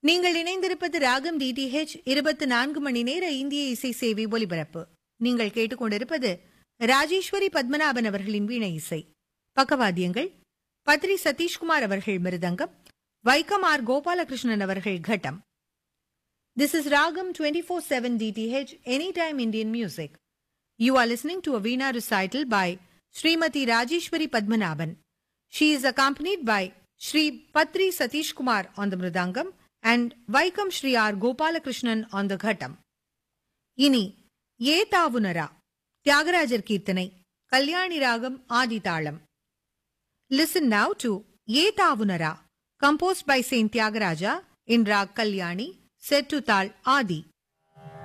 நீங்கள் இணைந்திருப்பது ராகம் டிடிஹெச் இருபத்தி நான்கு மணி நேர இந்திய இசை சேவை ஒலிபரப்பு நீங்கள் கேட்டுக்கொண்டிருப்பது ராஜேஸ்வரி பத்மநாபன் அவர்களின் வீணை இசை பக்கவாத்தியங்கள் பத்ரி சதீஷ்குமார் அவர்கள் மிருதங்கம் வைக்கம் ஆர் கோபாலகிருஷ்ணன் அவர்கள் கட்டம் This is Ragam 24/7 DTH Anytime Indian Music. You are listening to a Veena recital by Srimati Rajeshwari Padmanabhan. She is accompanied by Sri Patri Satish Kumar on the Mridangam and Vaikam Sri R. Gopalakrishnan on the Ghatam. இனி ஏ தாவுனரா தியாகராஜர் கீர்த்தனை கல்யாணி ராகம் ஆதி தாளம் listen now to a தாவுனரா composed by saint Thyagaraja in raag Kalyani set to taal Aadhi